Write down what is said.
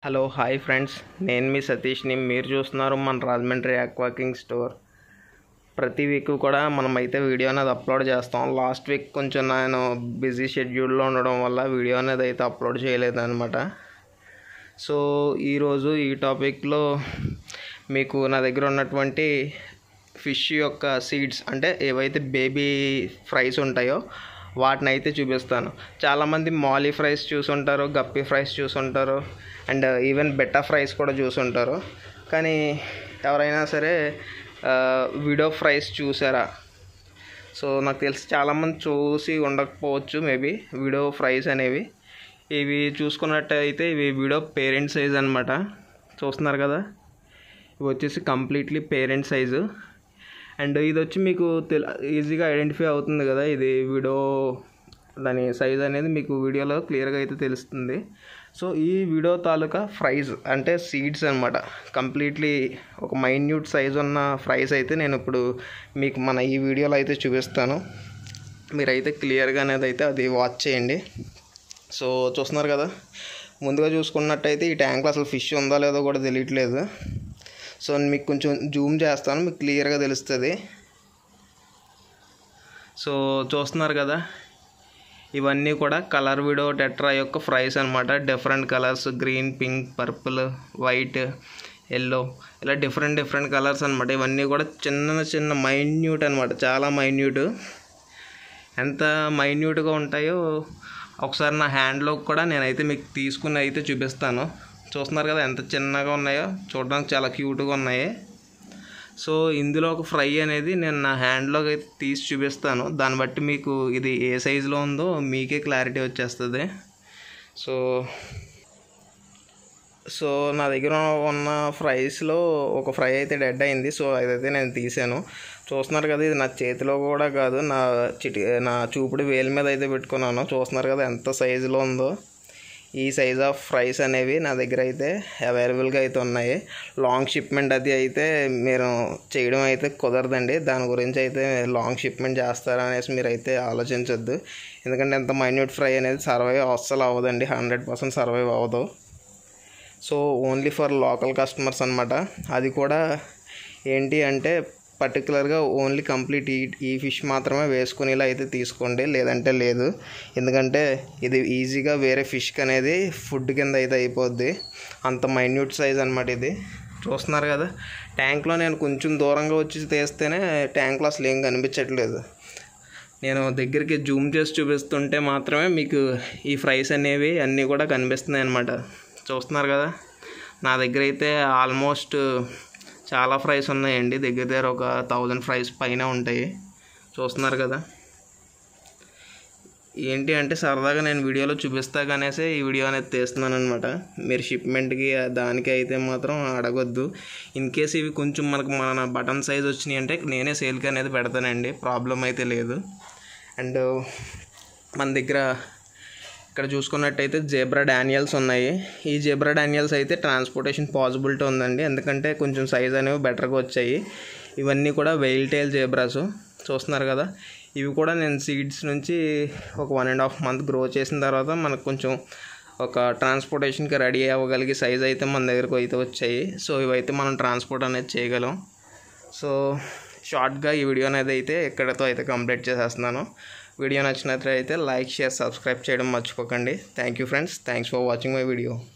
hello hi friends నేను మీ సతీష్ని మీరు చూస్తున్నారు మన రాజమండ్రి ఆక్వాకింగ్ స్టోర్ ప్రతి వీక్ కూడా మనం అయితే వీడియో అనేది అప్లోడ్ చేస్తాం లాస్ట్ వీక్ కొంచెం నేను బిజీ షెడ్యూల్లో ఉండడం వల్ల వీడియో అనేది అయితే అప్లోడ్ చేయలేదన్నమాట సో ఈరోజు ఈ టాపిక్లో మీకు నా దగ్గర ఉన్నటువంటి ఫిష్ యొక్క సీడ్స్ అంటే ఏవైతే బేబీ ఫ్రైస్ ఉంటాయో వాటిని అయితే చూపిస్తాను చాలామంది మాలీ ఫ్రైస్ చూసుంటారు గప్పి ఫ్రైస్ చూసుంటారు అండ్ ఈవెన్ బెట్టా ఫ్రైస్ కూడా చూసుంటారు కానీ ఎవరైనా సరే విడో ఫ్రైస్ చూసారా సో నాకు తెలిసి చాలామంది చూసి ఉండకపోవచ్చు మేబీ విడో ఫ్రైస్ అనేవి ఇవి చూసుకున్నట్టయితే ఇవి విడో పేరెంట్ సైజ్ అనమాట చూస్తున్నారు కదా ఇవి వచ్చేసి కంప్లీట్లీ పేరెంట్ సైజు అండ్ ఇది వచ్చి మీకు తెల ఈజీగా ఐడెంటిఫై అవుతుంది కదా ఇది వీడియో దాని సైజ్ అనేది మీకు వీడియోలో క్లియర్గా అయితే తెలుస్తుంది సో ఈ వీడియో తాలూకా ఫ్రైజ్ అంటే సీడ్స్ అనమాట కంప్లీట్లీ ఒక మైన్యూట్ సైజ్ ఉన్న ఫ్రైస్ అయితే నేను ఇప్పుడు మీకు మన ఈ వీడియోలో అయితే చూపిస్తాను మీరైతే క్లియర్గా అనేది అయితే అది వాచ్ చేయండి సో చూస్తున్నారు కదా ముందుగా చూసుకున్నట్టయితే ఈ ట్యాంక్లో అసలు ఫిష్ ఉందో లేదో కూడా తెలియట్లేదు సో మీకు కొంచెం జూమ్ చేస్తాను మీకు క్లియర్గా తెలుస్తుంది సో చూస్తున్నారు కదా ఇవన్నీ కూడా కలర్ విడో టెట్రా యొక్క ఫ్రైస్ అనమాట different colours green pink purple white yellow ఇలా డిఫరెంట్ డిఫరెంట్ కలర్స్ అనమాట ఇవన్నీ కూడా చిన్న చిన్న మైన్యూట్ అనమాట చాలా మైన్యూట్ ఎంత మైన్యూట్గా ఉంటాయో ఒకసారి నా హ్యాండ్లో కూడా నేనైతే మీకు తీసుకుని అయితే చూపిస్తాను చూస్తున్నారు కదా ఎంత చిన్నగా ఉన్నాయో చూడడానికి చాలా క్యూట్గా ఉన్నాయి సో ఇందులో ఒక ఫ్రై అనేది నేను నా హ్యాండ్లోకి అయితే తీసి చూపిస్తాను దాన్ని బట్టి మీకు ఇది ఏ సైజులో ఉందో మీకే క్లారిటీ వచ్చేస్తుంది సో సో నా దగ్గర ఉన్న ఫ్రైస్లో ఒక ఫ్రై అయితే డెడ్ అయింది సో అదైతే నేను తీసాను చూస్తున్నారు కదా ఇది నా చేతిలో కూడా కాదు నా చిటి నా చూపుడు వేలు మీద అయితే పెట్టుకున్నాను చూస్తున్నారు కదా ఎంత సైజులో ఉందో ఈ సైజ్ ఆఫ్ ఫ్రైస్ అనేవి నా దగ్గర అయితే అవైలబుల్గా అయితే ఉన్నాయి లాంగ్ షిప్మెంట్ అది అయితే మీరు చేయడం అయితే కుదరదండి దాని గురించి అయితే లాంగ్ షిప్మెంట్ చేస్తారా అనేసి మీరు అయితే ఆలోచించొద్దు ఎందుకంటే ఎంత మైన్యూట్ ఫ్రై అనేది సర్వైవ్ అస్సలు అవ్వదండి హండ్రెడ్ పర్సెంట్ సర్వైవ్ అవ్వదు so only for local customers అనమాట అది కూడా ఏంటి అంటే పర్టికులర్గా ఓన్లీ కంప్లీట్ ఈ ఈ ఫిష్ మాత్రమే వేసుకునేలా అయితే తీసుకోండి లేదంటే లేదు ఎందుకంటే ఇది ఈజీగా వేరే ఫిష్కి అనేది ఫుడ్ కింద అయితే అయిపోద్ది అంత మైన్యూట్ సైజ్ అనమాట ఇది చూస్తున్నారు కదా ట్యాంక్లో నేను కొంచెం దూరంగా వచ్చి తీస్తేనే ట్యాంక్లో అసలు ఏం కనిపించట్లేదు నేను దగ్గరికి జూమ్ చేసి చూపిస్తుంటే మాత్రమే మీకు ఈ ఫ్రైస్ అనేవి అన్నీ కూడా కనిపిస్తున్నాయి అనమాట చూస్తున్నారు కదా నా దగ్గర అయితే ఆల్మోస్ట్ చాలా ఫ్రైస్ ఉన్నాయండి దగ్గర దగ్గర ఒక థౌజండ్ ఫ్రైస్ పైన ఉంటాయి చూస్తున్నారు కదా ఏంటి అంటే సరదాగా నేను వీడియోలో చూపిస్తా కనేసే ఈ వీడియో అనేది తీస్తున్నాను అనమాట మీరు షిప్మెంట్కి దానికి అయితే మాత్రం అడగొద్దు ఇన్ కేస్ ఇవి కొంచెం మనకు మన బటన్ సైజ్ వచ్చినాయి అంటే నేనే సేల్కి అనేది పెడతానండి ప్రాబ్లం అయితే లేదు అండ్ మన దగ్గర ఇక్కడ చూసుకున్నట్టయితే జేబ్రా డానియల్స్ ఉన్నాయి ఈ జేబ్రా డానియల్స్ అయితే ట్రాన్స్పోర్టేషన్ పాసిబిలిటీ ఉందండి ఎందుకంటే కొంచెం సైజ్ అనేవి బెటర్గా వచ్చాయి ఇవన్నీ కూడా వెయిల్ టైల్ జేబ్రాస్ చూస్తున్నారు కదా ఇవి కూడా నేను సీడ్స్ నుంచి ఒక one and half month grow చేసిన తర్వాత మనకు కొంచెం ఒక ట్రాన్స్పోర్టేషన్కి రెడీ అవ్వగలిగే సైజ్ అయితే మన దగ్గరకు అయితే వచ్చాయి సో ఇవైతే మనం ట్రాన్స్పోర్ట్ అనేది చేయగలం సో షార్ట్గా ఈ వీడియో అనేది అయితే ఎక్కడితో అయితే కంప్లీట్ చేసేస్తున్నాను వీడియో నచ్చినట్లయితే లైక్ షేర్ సబ్స్క్రైబ్ చేయడం మర్చిపోకండి thank you friends thanks for watching my video